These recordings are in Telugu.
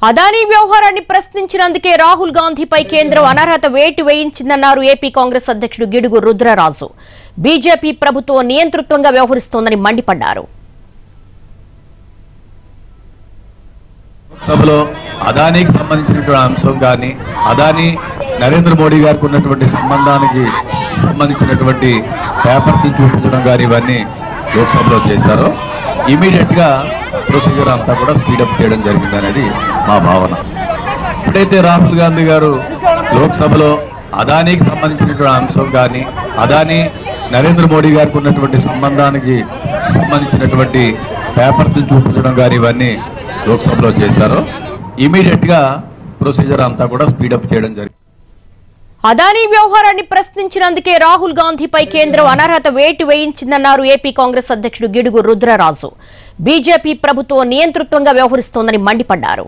అదానీ వ్యవహారాన్ని ప్రశ్నించినందుకే రాహుల్ గాంధీపై కేంద్రం అనర్హత వేటు వేయించిందన్నారు ఏపీ కాంగ్రెస్ అధ్యక్షుడు గిడుగు రుద్రరాజు బీజేపీ ప్రభుత్వం నియంతృత్వంగా వ్యవహరిస్తోందని మండిపడ్డారు సభలో అదానీకి సంబంధించినటువంటి అంశం కానీ అదానీ నరేంద్ర మోడీ గారికి ఉన్నటువంటి సంబంధానికి సంబంధించినటువంటి పేపర్స్ చూపించడం కానీ ఇవన్నీ లోక్సభలో చేశారు ఇమీడియట్ గా ప్రొసీజర్ అంతా కూడా స్పీడప్ చేయడం జరిగింది అనేది మా భావన ఎప్పుడైతే రాహుల్ గాంధీ గారు లోక్సభలో అదానీకి సంబంధించినటువంటి అంశం కానీ అదానీ నరేంద్ర మోడీ గారికి ఉన్నటువంటి సంబంధానికి సంబంధించినటువంటి పేపర్స్ చూపించడం కానీ ఇవన్నీ లోక్సభలో చేశారు ఇమీడియట్ గా ప్రొసీజర్ అంతా కూడా స్పీడప్ చేయడం జరిగింది అదానీ వ్యవహారాన్ని ప్రశ్నించినందుకే రాహుల్ గాంధీపై కేంద్రం అనర్హత వేటు వేయించిందన్నారు ఏపీ కాంగ్రెస్ అధ్యక్షుడు గిడుగు రుద్రరాజు బీజేపీ ప్రభుత్వం నియంతృత్వంగా వ్యవహరిస్తోందని మండిపడ్డారు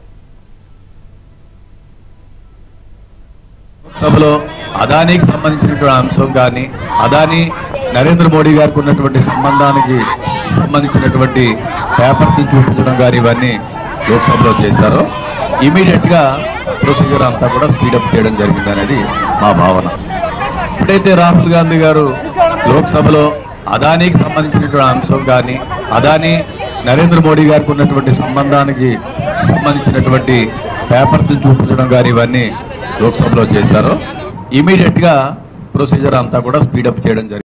సభలో అదానీకి సంబంధించినటువంటి అంశం కానీ అదానీ నరేంద్ర మోడీ గారికి ఉన్నటువంటి సంబంధానికి సంబంధించినటువంటి పేపర్స్ చూపించడం కానీ ఇవన్నీ లోక్సభలో చేశారు ఇమీడియట్ గా ప్రొసీజర్ అంతా కూడా స్పీడప్ చేయడం జరిగింది అనేది మా భావన ఎప్పుడైతే రాహుల్ గాంధీ గారు లోక్సభలో అదానీకి సంబంధించినటువంటి అంశం కానీ అదానీ నరేంద్ర మోడీ గారికి ఉన్నటువంటి సంబంధానికి సంబంధించినటువంటి పేపర్స్ చూపించడం కానీ ఇవన్నీ లోక్సభలో చేశారు ఇమీడియట్ గా ప్రొసీజర్ అంతా కూడా స్పీడప్ చేయడం జరిగింది